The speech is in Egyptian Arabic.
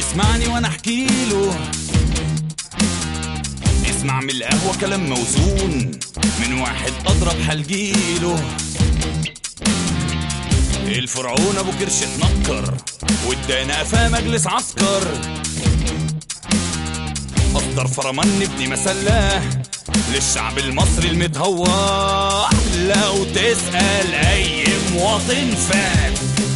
يسمعني وانا احكي له اسمع من القهوة كلام موزون من واحد اضرب حلجيله الفرعون ابو كرش اتنكر وادانا قفاه مجلس عسكر اصدر فرمان ابن مسلاه للشعب المصري المتهور لو تسأل اي مواطن فات